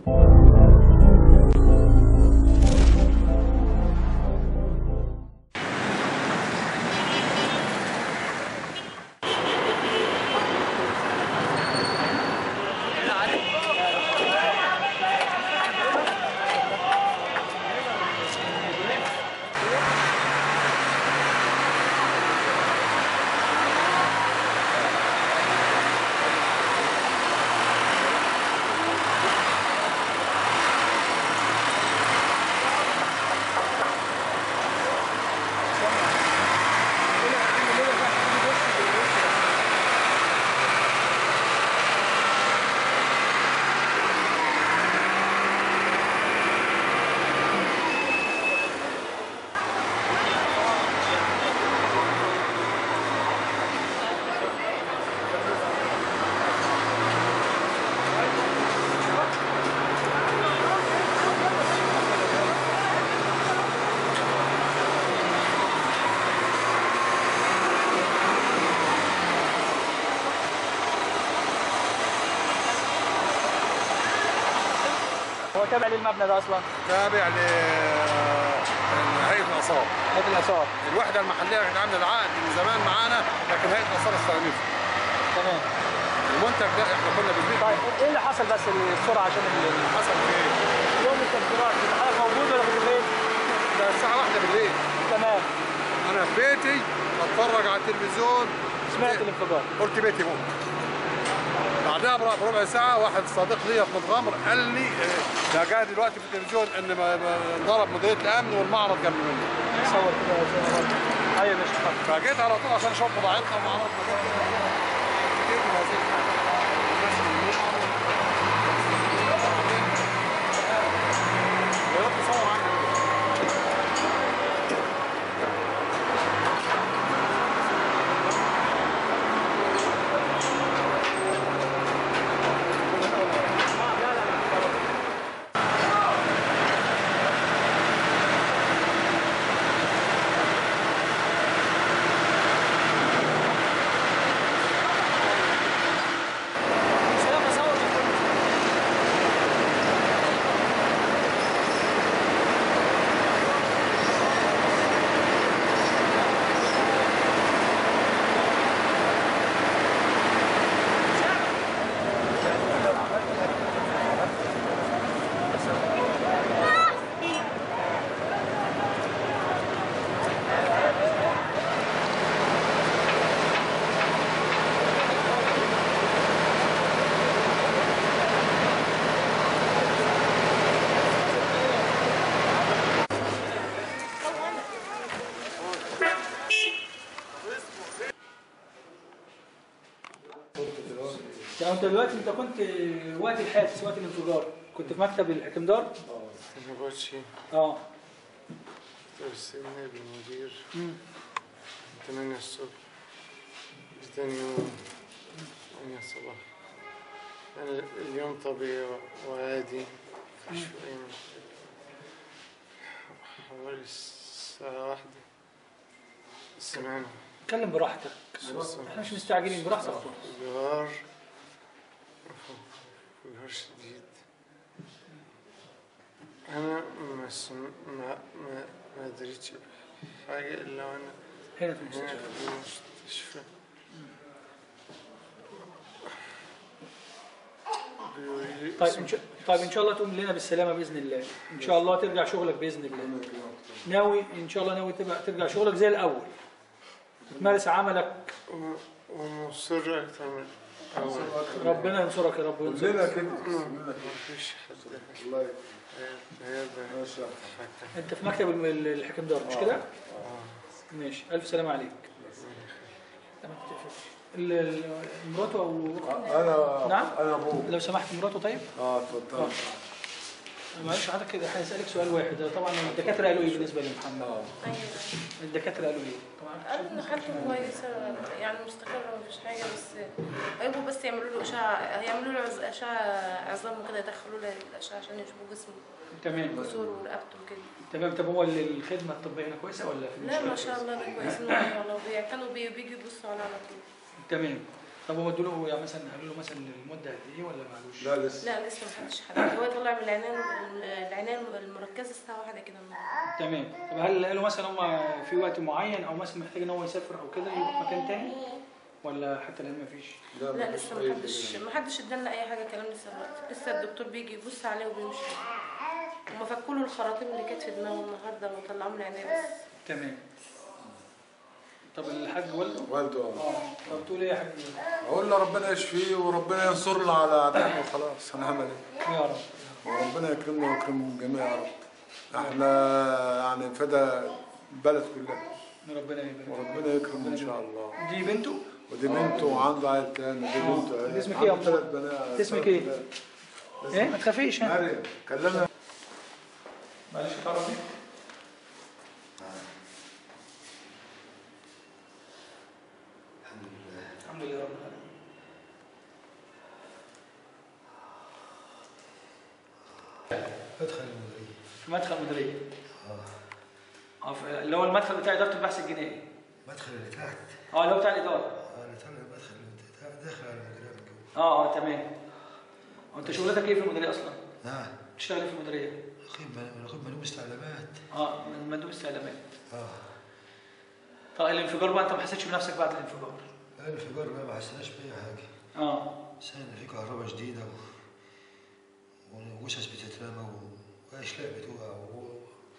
هو تابع للمبنى ده اصلا تابع لهيئه الاثار هيئه الاثار الوحده المحليه كانت عامله العقد من زمان معانا لكن هيئه الاثار استلمته تمام المنتج ده احنا كنا بنبيع طيب ايه اللي حصل بس بسرعه عشان ال- حصل في ايه؟ يوم التفجيرات الحلقه موجود ولا في البيت؟ ده الساعه واحدة بالليل تمام انا في بيتي بتفرج على التلفزيون سمعت الانفجار قلت بيتي موت بعدها بربع بربع ساعة واحد صديق ليا في متغمر قال لي آه، ده جاي دلوقتي في التلفزيون ان ما- ما- ضرب مديرية الامن والمعرض جنب منه صور كده زي ما قلت. ايوه ماشي اتفضل. فجيت على طول عشان اشوف بضاعتنا ومعرض جيت من هذه الحالة. الناس اللي يا رب تصور عني يعني انت دلوقتي انت كنت وقت الحادث وقت الانفجار كنت في مكتب الحكمدار؟ أنا باتشي اه أرسلنا بالمدير مم. 8 الصبح تاني يوم 8 الصباح أنا اليوم طبيعي وعادي مفيش فيه أي مشكلة حوالي الساعة واحدة سمعنا اتكلم براحتك احنا مش مستعجلين براحتك انفجار انفجار شديد أنا ما سم... ما ما ما دريتش بحاجة إلا وأنا هنا في هنا المستشفى في المستشفى بيقولوا لي طيب ان شاء طيب ان شاء الله تقوم لنا بالسلامه باذن الله ان شاء الله ترجع شغلك باذن الله ناوي ان شاء الله ناوي تبقى ترجع شغلك زي الاول تمارس عملك و- ومصر أكتر من الأول ربنا ينصرك يا رب وينصرك كلنا كده مفيش حد والله هيبقى ما شاء الله حتى انت في مكتب الم- الحكمدار مش كده؟ ماشي الف سلامه عليك تمام، ما تقفلش. ال- ال- مراته او أخته؟ انا نعم؟ انا ابوه لو سمحت مراته طيب؟ اه اتفضل معلش حضرتك كده هنسالك سؤال واحد طبعا الدكاتره قالوا ايه بالنسبه لمحمد؟ ايوه الدكاتره قالوا ايه؟ طبعا قالوا ان حالته كويسه يعني مستقره مفيش حاجه بس هيبقوا بس يعملوا له اشعه هيعملوا له عز- اشعه عظام وكده يدخلوا له الاشعه عشان يشوفوا جسمه تمام كسور ورقبته وكده تمام طب هو ال- الخدمه الطبيه هنا كويسه ولا في لا مشكلة؟ ما شاء الله كويسين والله بي- كانوا بي- بيجوا يبصوا على على طول تمام طب هم ادوا له يعني مثلا قالوا له مثلا المده قد ايه ولا ما قالوش؟ لا لسه لا لسه ما حدش حد هو والله طلع من العنايه العنايه المركزه الساعه واحدة كده النهارده تمام طب هل قالوا مثلا هم في وقت معين او مثلا محتاج ان هو يسافر او كده يروح مكان تاني ولا حتى الان مفيش لا لسه ما حدش ما حدش ادالنا اي حاجه كلام لسه دلوقتي لسه الدكتور بيجي يبص عليه وبيمشي هما فكوا له الخراطيم اللي كانت في دماغه النهارده وطلعوه من العنايه بس تمام طب الحاج والده والده آه. اه طب تقول ايه يا حاج اقول له ربنا يشفيه وربنا ينصرنا على اعدائنا وخلاص هنعمل ايه يا رب وربنا يكرمنا ويكرمهم جميعا يا رب احنا يعني فدا البلد كلها ربنا يبارك وربنا يكرمه ان شاء الله دي بنته ودي بنته وعنده عيل تاني ودي آه. بنته اسمك إيه يا عنده أبو؟ ثلاث بنات اسمك إيه؟ ايه ما تخافيش ها مريم كلمنا معلش تعرف ايه الحمد لله رب العالمين ادخل المديرية في مدخل مديريه اه في- اللي هو المدخل بتاع اداره البحث الجنائي مدخل اللي تحت اه اللي هو بتاع الاداره انا طالع مدخل اللي تحت داخل على المديرية من جوه اه اه تمام هو انت شغلتك ايه في المديريه اصلا؟ نعم بتشتغل ايه في المديريه؟ اخيب اخيب ملوم استعلامات اه من مندوب استعلامات اه طب الانفجار بقى انت ما حسيتش بنفسك بعد الانفجار الانفجار بقى ما حسناش بأي حاجة اه سنة في كهرباء شديدة و... وجثث بتترمى و... وأشلاء بتوقع و...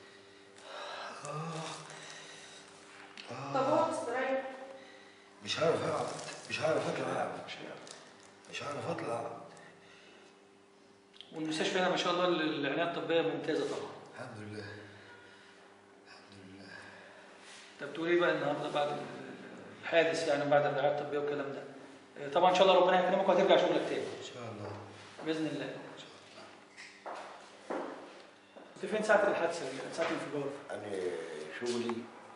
آه طب آه هو مستريح مش عارف أقعد مش عارف أطلع مش عارف أطلع والمستشفى هنا ما شاء الله العنايه الطبيه ممتازه طبعا الحمد لله الحمد لله طب تقول ايه بقى النهارده بعد الحادث يعني بعد الرعايه الطبيه والكلام ده آه، طبعا ان شاء الله ربنا يكرمك وهترجع شغلك تاني إن شاء الله باذن الله كنت فين ساعه الحادثه دي ساعه الانفجار أنا شغلي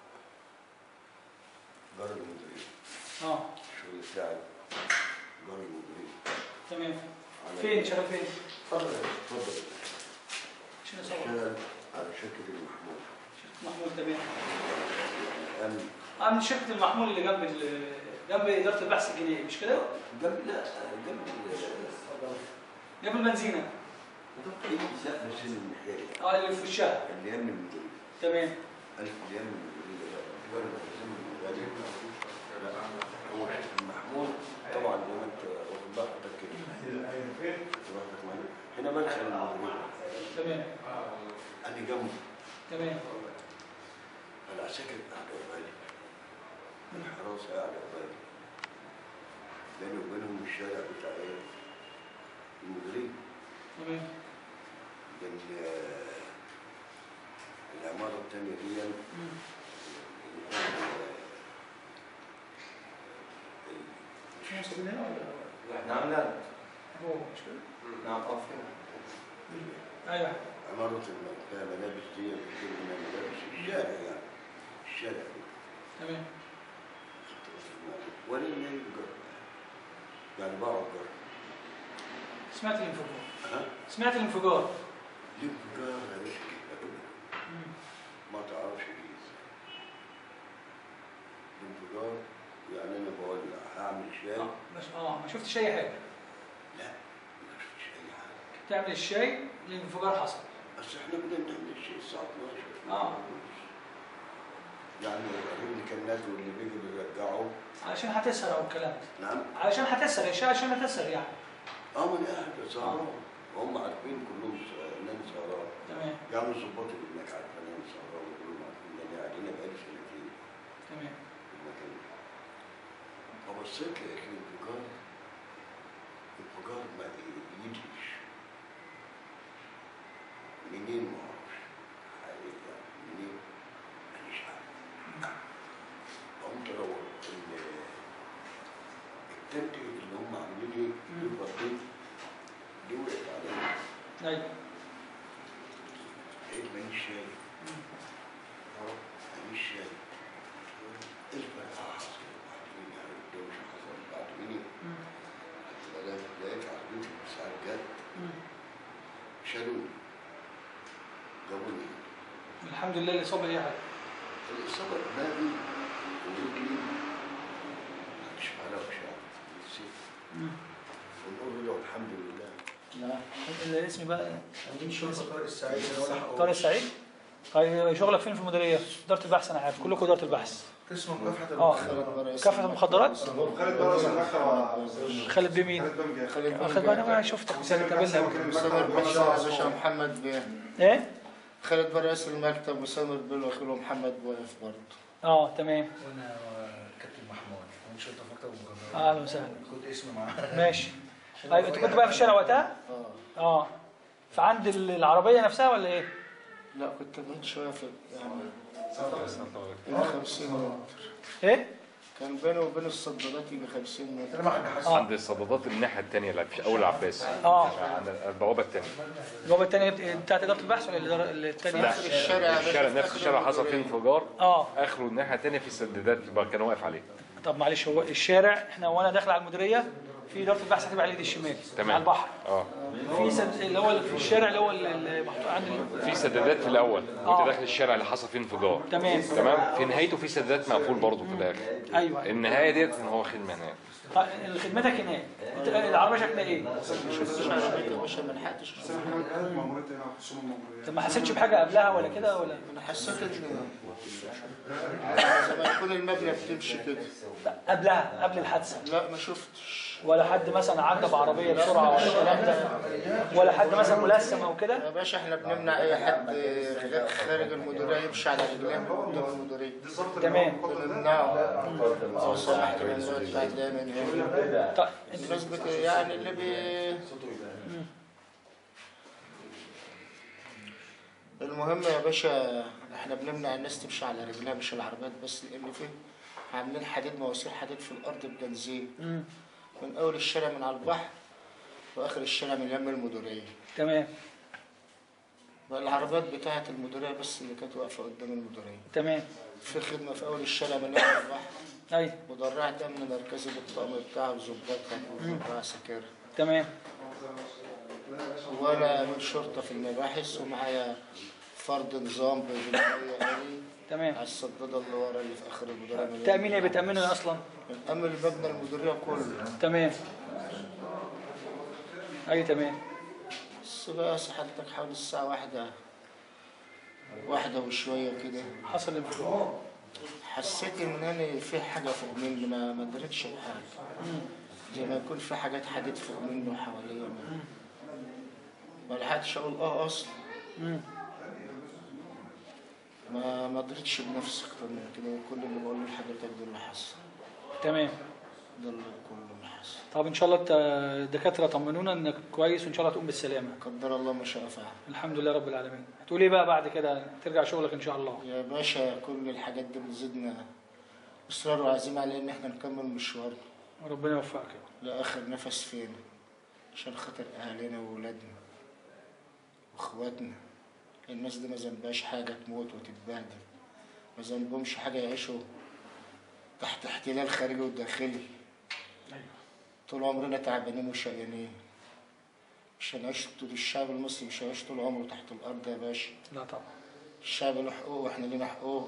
جار المديرية اه الشغل بتاعي جار المديرية تمام على- فين شغال فين اتفضل اتفضل عشان اصور اشتغل على شركة المحمول محمول تمام الآن اه من شركه المحمول اللي جنب ال- جنب اداره البحث الجنائي مش كده جنب لا جنب جنب البنزينه ايه سقف سن المحيري اه اللي في وشها اللي يم المديرية تمام ألف اللي يم المديرية جار المديرية لا هو شركة المحمول طبعا زي ما انت واخد بالك كده واخد بالك معايا؟ هنا مدخل المديرية تمام أنا جنبه تمام العساكر قاعدة بالي الحراسة قاعدة بالي بيني وبينهم الشارع بتاع ايه؟ المديرية تمام لأن آه، العمارة التانية دي مم. مش موصلين هنا ولا نعم لا هو مش كده نعم أفهم ايوه عمارة الم- فيها ملابس دي كتير من الملابس الشارع يعني الشارع دي تمام ولا اللي يجر يعني بقعد جر سمعت الانفجار ها؟ سمعت الانفجار ليه بجار يا باشا كده؟ مم. ما تعرفش ليه الانفجار يعني انا بقول هعمل شاي اه مش اه ما شفتش اي حاجه لا ما شفتش اي حاجه تعمل الشاي الانفجار حصل بس احنا بدنا نعمل الشيء الساعه 12 آه. يعني اللي كان الناس واللي بيجوا بيرجعوا علشان هتسهر او الكلام ده نعم علشان هتسهر الشاي عشان هتسهر يعني اه من قاعد سهران وهم عارفين كلهم س- ان انا سهران تمام يعني الظباط اللي هناك عارفين ان انا سهران وكلهم عارفين ان انا قاعدين بقالي سنتين تمام في المكان ده فبصيت لقيت الانفجار انفجار ما يجيش منين ما اعرفش حقيقة يعني منين مانيش عارف قمت ادور ال- التنت اللي هم عاملين ايه مم. البطيء دي وقعت عليا ايوه لقيت مانيش شايف مم. اه مانيش شايف الفرقة حصل بعد مني على الدوشة حصل بعد مني مم. لقيت عربية الإسعاف جت مم. شالوني جابوني الحمد لله اللي صاب اي حاجه الإصابة دماغي ورجلي محدش معرفش يعني نسيت مم. ونقول له الحمد لله الاسم بقى عندي شرطه طارق السعيد ولا حق طارق السعيد طيب شغلك فين في المديريه؟ اداره البحث انا عارف كلكم اداره البحث قسم مكافحه اه المخدرات كافه المخدرات خالد برس المكتب خالد بمين؟ خالد خالد بقى انا ما شفتك وسنة قابلنا سامر باشا باشا محمد بيه ايه؟ خالد بيه رئيس المكتب وسامر بيه الوكيل ومحمد واقف برضه اه تمام وانا كابتن محمود من شرطه مكتب المخدرات اهلا وسهلا كنت اسمي معاه ماشي طيب انت كنت بقى في الشارع وقتها؟ اه اه فعند العربيه نفسها ولا ايه؟ لا كنت بعيد شويه في يعني يجي 50 متر ايه؟ كان بيني وبين الصدادات يجي 50 متر انا حاج حسن اه عند الصدادات الناحيه الثانيه اللي في اول العباس اه عند البوابه الثانيه البوابه الثانيه بتاعت اداره البحث ولا الإدارة- الثانيه؟ لا الشارع يا باشا الشارع في نفس آخر الشارع حصل فيه المديرية. انفجار اه اخره الناحيه الثانيه في سدادات بقى كان واقف عليه طب معلش هو الشارع احنا وانا داخل على المديريه في اداره البحث هتبقى على اليد الشمال تمام. على البحر اه في سد... اللي هو في الشارع اللي هو اللي محطوط عند ال- في سدادات في الاول آه. وانت داخل الشارع اللي حصل فيه انفجار تمام تمام في نهايته في سدادات مقفول برضه في الاخر ايوه النهايه ديت ان هو خدمه هناك طيب خدمتك هناك انت العربيه شكلها ايه؟ يا باشا ما لحقتش طب ما حسيتش بحاجه قبلها ولا كده ولا انا حسيت ان زي ما يكون المبنى بتمشي كده لا، قبلها قبل الحادثه لا ما شفتش ولا حد مثلا عدى بعربيه بسرعه ولا الكلام ده ولا حد مثلا ملثم او كده يا باشا احنا بنمنع اي حد خارج المديريه يمشي على رجليه من قدام المديريه تمام بنمنعه لو سمحت والله بتاعت من هنا طيب انت الناس بت... يعني اللي بي المهم يا باشا احنا بنمنع الناس تمشي على رجلها مش العربيات بس لان في عاملين حديد مواسير حديد في الارض ببنزين مم. من اول الشارع من على البحر واخر الشارع من يم المديريه تمام العربيات بتاعت المديريه بس اللي كانت واقفه قدام المديريه تمام في خدمه في اول الشارع من يم البحر ايوه مدرعة أمن مركزي بالطقم بتاعه وظباطها ومدرعة سكر تمام وأنا أمين شرطة في المباحث ومعايا فرد نظام بالجمهورية آلي تمام على الصدادة اللي ورا اللي في آخر المديرية تامين ايه بتامنه إيه اصلا أمن المبنى المديرية كله تمام اي تمام بس بقى حضرتك حوالي الساعة واحدة واحدة وشوية كده حصل انفجار حسيت إن أنا في حاجة فوق مني ما ما دريتش بحاجة زي ما يكون في حاجات حديد فوق مني وحواليا ما- ما لحقتش أقول آه أصلا مم. ما ما دريتش بنفسي أكتر من كده كل اللي بقوله لحضرتك ده اللي حصل تمام ده اللي كله اللي حصل طب ان شاء الله الت- الدكاتره طمنونا انك كويس وان شاء الله تقوم بالسلامه قدر الله ما شاء فعل الحمد لله رب العالمين هتقول ايه بقى بعد كده ترجع شغلك ان شاء الله يا باشا كل الحاجات دي بتزيدنا إصرار وعزيمة على إن إحنا نكمل مشوارنا وربنا يوفقك لآخر نفس فينا عشان خاطر أهالينا وولادنا وإخواتنا الناس دي ما ذنبهاش حاجة تموت وتتبهدل ما ذنبهمش حاجة يعيشوا تحت احتلال خارجي وداخلي طول عمرنا تعبانين وشقيانين مش هنعيش طول الشعب المصري مش هيعيش طول عمره تحت الأرض يا باشا لا طبعا الشعب له حقوق واحنا لينا حقوق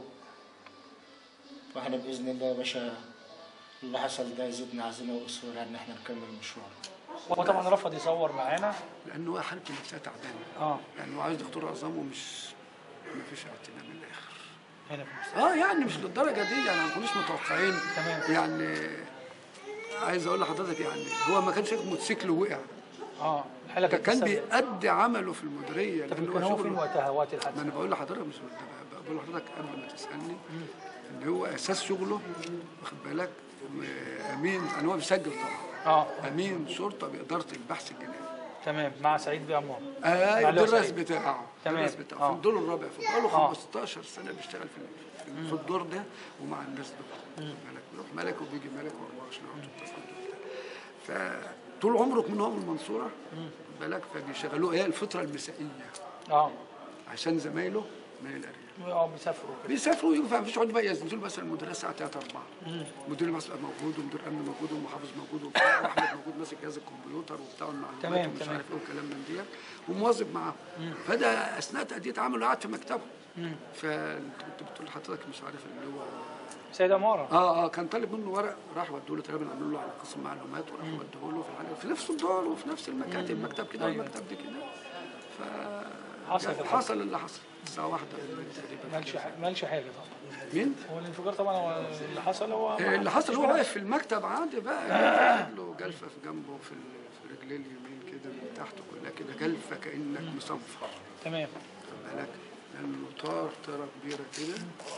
واحنا باذن الله يا باشا اللي حصل ده يزيدنا عزيمه واصرار ان احنا نكمل المشوار هو طبعا رفض يصور معانا لانه حالته نفسها تعبانه اه يعني هو عايز دكتور عظام ومش ما فيش اعتناء من الاخر هنا في مصر اه يعني مش للدرجه دي يعني ما كناش متوقعين تمام. يعني عايز اقول لحضرتك يعني هو ما كانش راكب موتوسيكل ووقع اه الحاله ده كانت كان لسه- بيأدي عمله في المديريه طب لأن كان هو فين شغله- وقتها وقت ما الحادثه انا بقول لحضرتك مش ده بقول لحضرتك قبل ما تسالني ان هو اساس شغله واخد بالك امين يعني هو بيسجل طبعا اه امين شرطه باداره البحث الجنائي تمام مع سعيد بيه عمار ايوه معلش. الدرس بتاعه تمام. الدرس بتاعه آه. في الدور الرابع في بقاله آه. 15 سنه بيشتغل في في- في الدور ده ومع الناس دول ملك بيروح ملك وبيجي ملك و24 ساعه فطول عمره من هو من المنصوره خد بالك فبيشغلوه ايه الفتره المسائيه اه عشان زمايله من الارياف اه بيسافروا كده بيسافروا ويجوا فمفيش عقد بقى ينزلوا مثلا المدير الساعه 3 4 مدير المسألة موجود ومدير امن موجود والمحافظ موجود وبتاع واحمد موجود ماسك جهاز الكمبيوتر وبتاع المعلومات تمام، ومش تمام. عارف ايه والكلام من دي ومواظب معاهم فده اثناء تاديه عمله قاعد في مكتبه فانت كنت بتقول لحضرتك مش عارف اللي هو سيد عماره اه اه كان طالب منه ورق راح ودوا له تقريبا قالوا له على قسم معلومات وراح ودوه له في الحاجه في نفس الدار وفي نفس المكاتب مكتب كده أيوة. والمكتب ده كده ف حصل يعني الحادثة. حصل اللي حصل الساعه واحدة تقريبا مالش ح- مالش حاجه طبعا مين؟ هو الانفجار طبعا هو اللي حصل هو آه، اللي حصل هو واقف في المكتب عادي بقى جات له جلفه في جنبه في ال- في رجليه اليمين كده من تحت كلها كده جلفه كانك مصنفر تمام خد بالك لانه طار طاره كبيره كده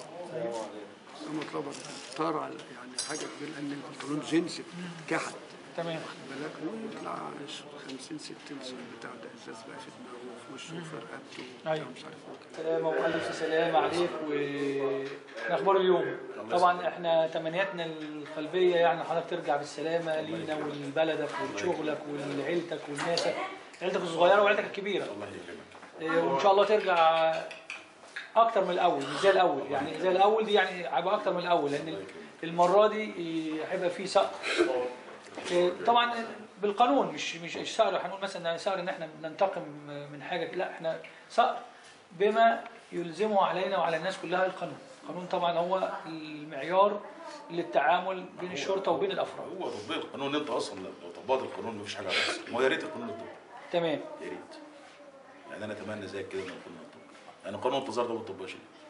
ثم طلبت طار على يعني حاجه كبيره لان البنطلون جينز كحت تمام خد بالك ويطلع 50 60 سنه بتاع ده ازاز بقى في دماغه وفي وشه وفي رقبته أيوة. مش عارف ايه سلامة وألف سلام عليك وأخبار اليوم طبعا احنا تمنياتنا القلبية يعني حضرتك ترجع بالسلامة لينا ولبلدك ولشغلك ولعيلتك ولناسك عيلتك الصغيرة وعيلتك الكبيرة إيه، وإن شاء الله ترجع أكتر من الأول مش زي الأول يعني زي الأول دي يعني هيبقى أكتر من الأول لأن المرة دي إيه، هيبقى في صقر إيه، طبعا بالقانون مش مش مش صقر هنقول مثلا إن صقر ان احنا بننتقم من حاجه لا احنا صقر بما يلزمه علينا وعلى الناس كلها القانون القانون طبعا هو المعيار للتعامل بين الشرطه وبين الافراد هو تطبيق القانون انت اصلا لو طبقت القانون مفيش حاجه هتحصل ما هو يا ريت القانون يطبق تمام يا ريت يعني انا اتمنى زي كده ان القانون يطبق يعني قانون الانتظار ده ما اتطبقش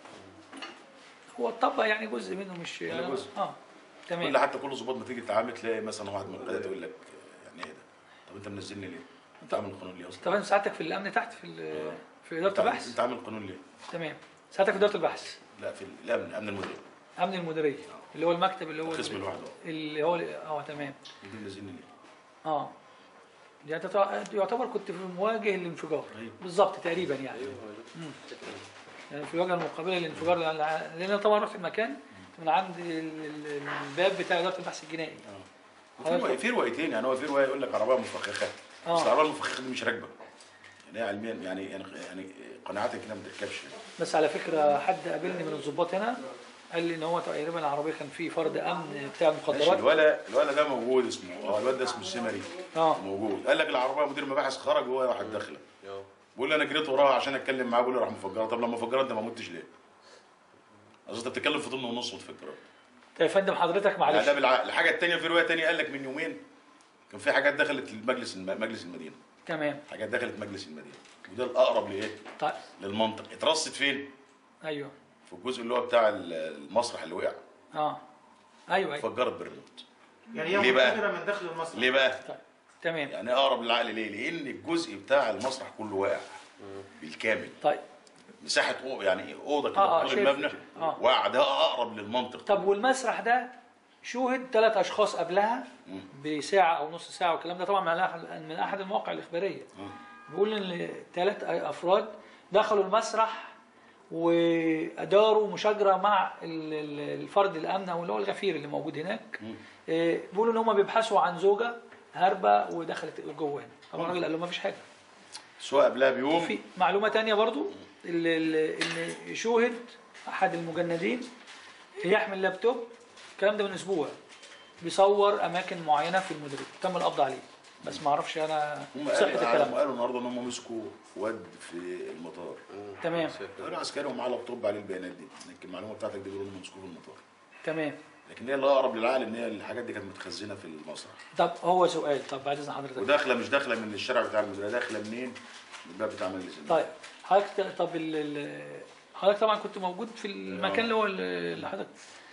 هو الطبق يعني جزء منه مش ولا جزء. اه كل تمام حتى كل ظباط ما تيجي تتعامل تلاقي مثلا واحد من القيادات يقول لك يعني ايه ده؟ طب انت منزلني ليه؟ انت عامل القانون ليه اصلا؟ طبعا ساعتك في الامن تحت في ال- في اداره انت البحث انت عامل القانون ليه؟ تمام ساعتك في اداره البحث لا في الامن امن المدير امن المديريه اللي هو المكتب اللي هو القسم لوحده اللي هو اه تمام انت منزلني ليه؟ اه يعني تتع- يعتبر كنت في مواجه الانفجار أيوة. بالظبط تقريبا يعني مم. يعني في الواجهه المقابله للانفجار لان لأن انا طبعا رحت المكان من عند ال- ال- الباب بتاع اداره البحث الجنائي وفي رواية- في روايتين يعني هو في روايه يقول لك عربيه مفخخه آه. بس العربيه المفخخه دي مش راكبه يعني هي علميا يعني يعني يعني قناعاتك كده ما تركبش بس على فكره حد قابلني من الضباط هنا قال لي ان هو تقريبا العربيه كان في فرد امن بتاع ماشي المخدرات الولا الولا ده موجود اسمه اه الواد ده اسمه السمري اه موجود قال لك العربيه مدير المباحث خرج وهو واحد داخله بيقول لي انا جريت وراها عشان اتكلم معاه بيقول لي راح مفجره طب لما فجرها انت ما متش ليه؟ اصل انت بتتكلم في طن ونص وتفجرها طيب يا فندم حضرتك يعني معلش ده بالعقل الحاجه الثانيه في روايه ثانيه قال لك من يومين كان في حاجات دخلت المجلس مجلس المدينه تمام حاجات دخلت مجلس المدينه وده الاقرب لايه؟ طيب للمنطق اترصت فين؟ ايوه في الجزء اللي هو بتاع المسرح اللي وقع اه ايوه ايوه فجرت بالريموت يعني هي ليه بقى؟ منفجرة من داخل المسرح ليه بقى؟ تمام يعني اقرب للعقل ليه؟ لان الجزء بتاع المسرح كله واقع بالكامل طيب مساحه أو يعني اوضه كده آه، آه، طول شايف. المبنى آه. واقع ده اقرب للمنطق طب والمسرح ده شوهد ثلاث اشخاص قبلها بساعه او نص ساعه والكلام ده طبعا من احد من احد المواقع الاخباريه بيقول ان ثلاث افراد دخلوا المسرح واداروا مشاجره مع ال- ال- الفرد الامن او اللي هو الغفير اللي موجود هناك آه، بيقولوا ان هم بيبحثوا عن زوجه هاربه ودخلت جوه هنا طبعا الراجل قال له ما فيش حاجه سواء قبلها بيوم في معلومه تانية برضو ال- ال- ان شوهد احد المجندين يحمل لابتوب الكلام ده من اسبوع بيصور اماكن معينه في المديريه تم القبض عليه بس ما اعرفش انا هم صحه قالوا الكلام ده قالوا النهارده ان هم مسكوا واد في المطار تمام قالوا عسكري ومعاه لابتوب عليه البيانات دي لكن المعلومه بتاعتك دي بيقولوا انهم مسكوه في المطار تمام لكن هي اللي اقرب للعقل ان هي الحاجات دي كانت متخزنه في المسرح طب هو سؤال طب بعد اذن حضرتك وداخله مش داخله من الشارع بتاع المديريه داخله منين؟ من الباب بتاع مجلس النواب. طيب حضرتك طب ال- ال- حضرتك طبعا كنت موجود في المكان اللي هو اللي حضرتك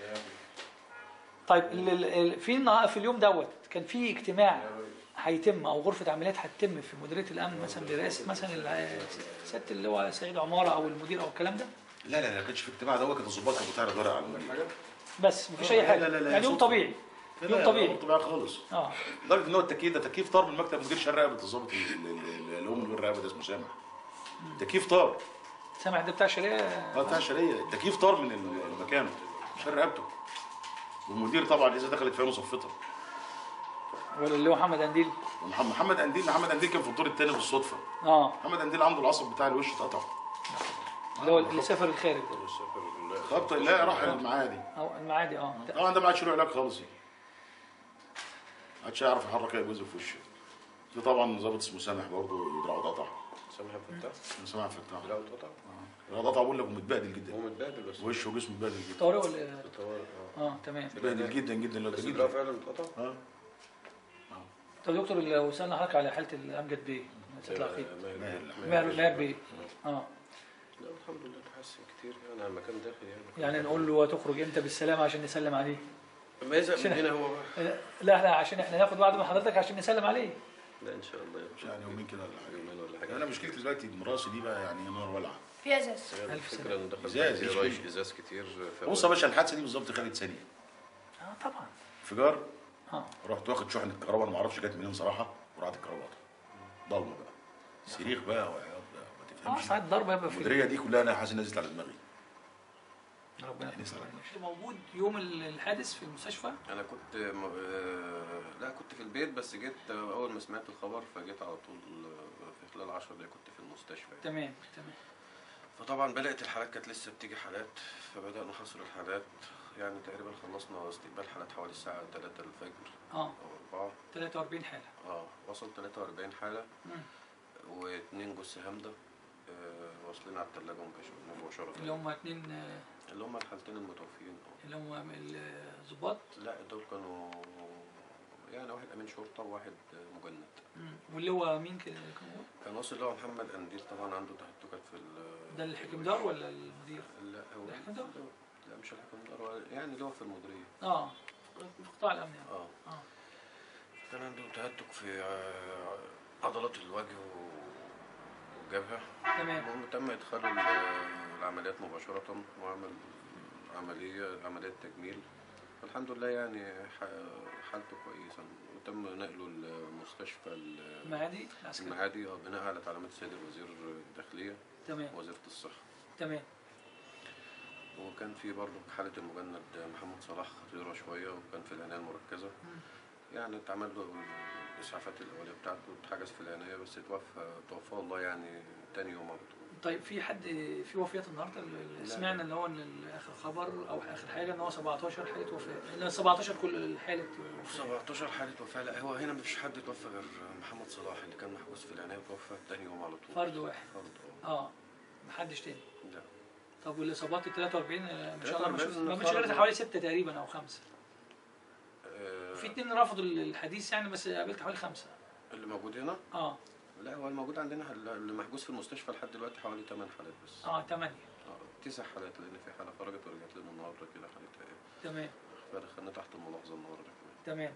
طيب ال- ال- ال- في النهار في اليوم دوت كان في اجتماع هيتم او غرفه عمليات هتتم في مديريه الامن مثلا برئاسه مثلا الع- سياده اللي هو سيد عماره او المدير او الكلام ده لا لا لا ما كانش في اجتماع ده هو كان الظباط كانوا بتعرض ورق على المدير بس مفيش اي حاجه لا لا لا يعني يوم صدفة. طبيعي لا، يوم لا، طبيعي يوم طبيعي خالص اه لدرجه ان هو التكييف ده تكييف طار من مكتب مدير شهر رقبه الظابط ال- ال- ال- اللي هو مدير الرقبه ده اسمه سامح تكييف طار سامع ده بتاع شريه اه بتاع الشرقيه التكييف طار من ال- المكان شهر رقبته والمدير طبعا اذا دخلت فيها صفتها ولا اللي هو محمد انديل ومحمد محمد انديل محمد انديل كان في الدور الثاني بالصدفه اه محمد انديل عنده العصب بتاع الوش اتقطع اللي هو اللي سافر الخارج ده خبط لا راح المعادي او المعادي اه طبعا ده ما عادش له علاج خالص يعني ما عادش يعرف يحرك اي جزء في وشه في طبعا ظابط اسمه سامح برضه دراعه اتقطع سامح الفتاح من سماع فتاح لا اتقطع اه قطع بقول لك متبهدل هو جدا متبهدل بس وشه وجسمه متبهدل جدا طارق ولا الطوارئ اه اه تمام متبهدل جدا جدا لو بس تجيب ده فعلا اتقطع اه طب دكتور لو سالنا حضرتك على حاله الامجد بيه تطلع خير ماهر ماهر ماهر بيه اه لا الحمد لله تحسن كتير يعني على مكان داخل يعني يعني نقول له تخرج امتى بالسلامه عشان نسلم عليه ما يزهق شنو؟ من هنا هو بقى آه، لا احنا عشان احنا ناخد وعد من حضرتك عشان نسلم عليه لا ان شاء الله مش يعني يومين كده ولا حاجه يومين ولا حاجه انا مشكلتي دلوقتي مراسي دي بقى يعني نار ولعه في ازاز يعني ألف الفكره انه دخل إزاز، بيتي إيش رايش فيه؟ ازاز كتير بص يا باشا الحادثه دي بالظبط خدت ثانيه اه طبعا انفجار اه رحت واخد شحنه كهرباء انا ما اعرفش جت منين صراحه ورحت الكهرباء ضلمه بقى صريخ بقى وعياط بقى ما اه تفهمش ساعات ضربه يبقى في المديريه دي كلها انا حاسس نزلت على دماغي ربنا يعني سلام. موجود يوم الحادث في المستشفى انا كنت م... آه، لا كنت في البيت بس جيت آه، اول ما سمعت الخبر فجيت على طول آه، في خلال 10 دقايق كنت في المستشفى يعني. تمام تمام فطبعا بدات الحالات كانت لسه بتيجي حالات فبدانا حصر الحالات يعني تقريبا خلصنا استقبال حالات حوالي الساعه 3 الفجر اه او 4 43 حاله اه وصل 43 حاله مم. واثنين جث هامده آه، واصلين على الثلاجه مباشره اللي هم اتنين آه، اللي هم الحالتين المتوفيين آه. اللي هم الظباط لا دول كانوا يعني واحد امين شرطه وواحد مجند مم. واللي هو مين كده اللي كان موجود؟ كان واصل اللي هو محمد قنديل طبعا عنده تهتكات في ال ده الحكمدار ولا المدير؟ لا هو ده الحكمدار؟ لا مش الحكمدار هو يعني اللي هو في المديريه اه في قطاع الامن يعني اه اه كان عنده تهتك في آه، عضلات الوجه والجبهه تمام المهم تم ادخاله ال- العمليات مباشره وعمل عمليه عمليه تجميل الحمد لله يعني ح- حالته كويسه وتم نقله المستشفى ال- المعادي العسكري المعادي آه، بناء على تعليمات السيد الوزير الداخليه تمام وزيره الصحه تمام وكان في برضه حالة المجند محمد صلاح خطيرة شوية وكان في العناية المركزة يعني اتعمل له الإسعافات الأولية بتاعته اتحجز في العناية بس توفى توفى الله يعني تاني يوم على طول طيب في حد في وفيات النهارده اللي لا. سمعنا اللي هو ان ال- اخر خبر او اخر حاجه ان هو 17 حاله وفاه ان 17 كل حاله وفاه 17 حالة وفاة لا هو هنا مفيش حد توفى غير محمد صلاح اللي كان محجوز في العناية وتوفى تاني يوم على طول فرد واحد فرد اه محدش تاني اه لا طب والاصابات ال 43 آه، ما شاء الله ما 43 شفت- ما مش غير خرجوا. حوالي ستة تقريبا او خمسة آه، في اتنين رفضوا الحديث يعني بس قابلت حوالي خمسة اللي موجود هنا اه لا هو الموجود عندنا اللي محجوز في المستشفى لحد دلوقتي حوالي 8 حالات بس اه ثمانية اه تسع حالات لان في حاله خرجت ورجعت لنا النهارده كده حالتها ايه تمام فدخلنا تحت الملاحظه النهارده كمان تمام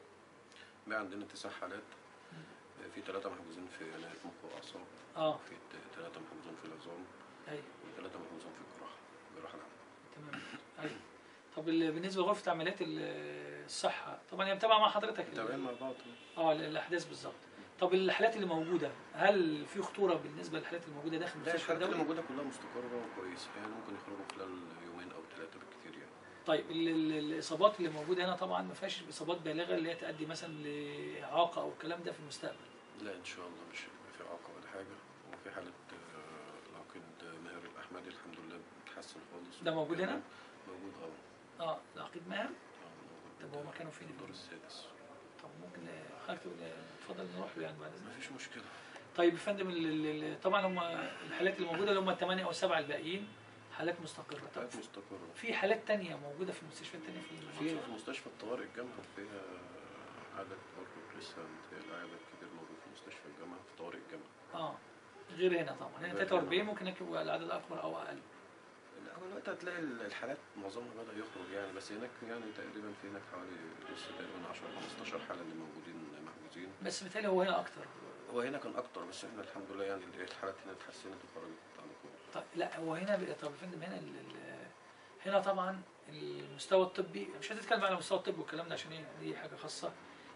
بقى عندنا تسع حالات آه، في ثلاثه محجوزين في عنايه مخ واعصاب اه في ثلاثه محجوزين في العظام ايوه وثلاثه محجوزين في الجراحه الجراحه العامه تمام ايوه طب ال- بالنسبه لغرفه عمليات ال- الصحه طبعا هي متابعه مع حضرتك ال- متابعين مع بعض اه الاحداث بالظبط طب الحالات اللي موجوده هل في خطوره بالنسبه للحالات الموجوده داخل لا المستشفى الحالات اللي الدولي؟ موجوده كلها مستقره وكويسه يعني ممكن يخرجوا خلال يومين او ثلاثه بالكثير يعني طيب ال- ال- الاصابات اللي موجوده هنا طبعا ما فيهاش اصابات بالغه اللي هي تؤدي مثلا لاعاقه او الكلام ده في المستقبل لا ان شاء الله مش هيبقى في اعاقه ولا حاجه وفي حاله آه، العقيد ماهر الاحمدي الحمد لله بتحسن خالص ده موجود هنا؟ موجود اه اه العقيد ماهر آه، موجود طب هو مكانه فين؟ الدور السادس طب ممكن حضرتك تقول- اتفضل نروح له يعني بعد اذنك مفيش مشكله طيب يا فندم ال- ال- ال- طبعا هم الحالات اللي موجوده اللي هم الثمانيه او السبعه الباقيين حالات مستقره طب حالات مستقره في حالات تانية موجوده في المستشفيات التانية في في المنصورة؟ في مستشفى الطوارئ الجامعة فيها عدد برضه لسه متهيألي عدد كبير موجود في مستشفى الجامعة في طوارئ الجامعة اه غير هنا طبعا هنا غير 43 هنا. ممكن يكون العدد اكبر او اقل لا هو الوقت هتلاقي الحالات معظمها بدأ يخرج يعني بس هناك يعني تقريبا في هناك حوالي لسه تقريبا 10 15 حالة اللي موجودين محجوزين بس بالتالي هو هنا اكتر هو هنا كان أكتر بس احنا الحمد لله يعني الحالات هنا اتحسنت وخرجت على طول طب لا هو هنا بقى- طب يا فندم هنا ال- ال- هنا طبعا المستوى الطبي مش هتتكلم على المستوى الطبي والكلام ده عشان ايه دي حاجه خاصه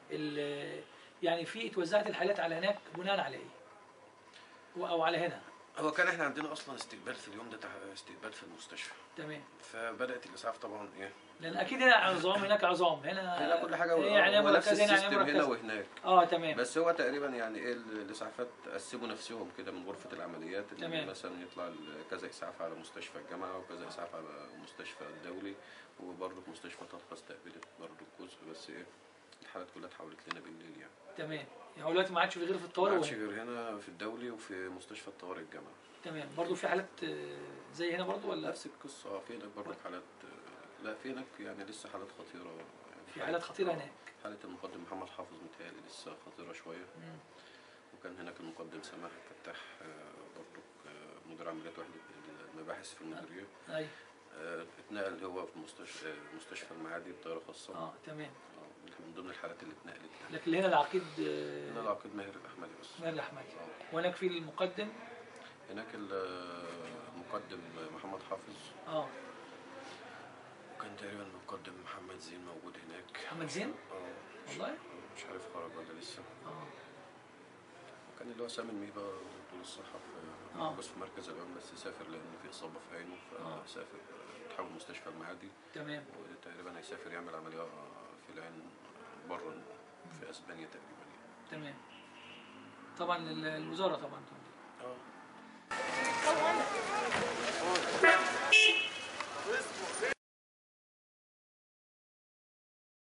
ال- يعني في اتوزعت الحالات على هناك بناء على ايه؟ و- او على هنا هو كان احنا عندنا أصلا استقبال في اليوم ده تع- استقبال في المستشفى تمام فبدأت الإسعاف طبعا إيه لان اكيد هنا عظام هناك عظام هنا هنا كل حاجة هي عنايه هو نفس مركزه هنا عنايه السيستم هنا مركزه وهناك اه تمام بس هو تقريبا يعني ايه الاسعافات قسموا نفسهم كده من غرفه العمليات اللي تمام. مثلا يطلع ال- كذا اسعاف على مستشفى الجامعه وكذا اسعاف على مستشفى الدولي وبرضه مستشفى طلخه استقبلت برضه جزء بس ايه الحالات كلها اتحولت لنا بالليل يعني تمام يعني هو دلوقتي ما عادش في غير في ما الطوارئ عادش وهنا غير هنا في الدولي وفي مستشفى الطوارئ الجامعة تمام برضه في حالات آه، زي هنا برضه ولا نفس القصة اه في هناك برضه حالات آه، لا في هناك يعني لسه حالات خطيرة يعني في حالات خطيرة هناك حالة المقدم محمد حافظ متهيألي لسه خطيرة شوية مم. وكان هناك المقدم سماح فتاح آه، برضه آه، مدير عمليات وحدة المباحث في المديرية ايوه آه، اتنقل هو في مستشفى آه، مستشفى المعادي بطيارة خاصة اه تمام آه، من ضمن الحالات اللي اتنقلت لكن هنا العقيد هنا آه، العقيد ماهر الأحمدي بس ماهر الأحمدي وهناك في المقدم هناك ال- المقدم محمد حافظ اه وكان تقريبا المقدم محمد زين موجود هناك محمد زين اه مش- والله مش عارف خرج ولا لسه اه وكان اللي هو سامي الميبا طول الصحة في آه. بس في مركز العلوم بس سافر لأن في إصابة في عينه آه. فسافر تحول مستشفى المعادي تمام وتقريبا هيسافر يعمل عملية في العين بره في أسبانيا تقريبا تمام طبعا ال- الوزارة طبعا اه طبعا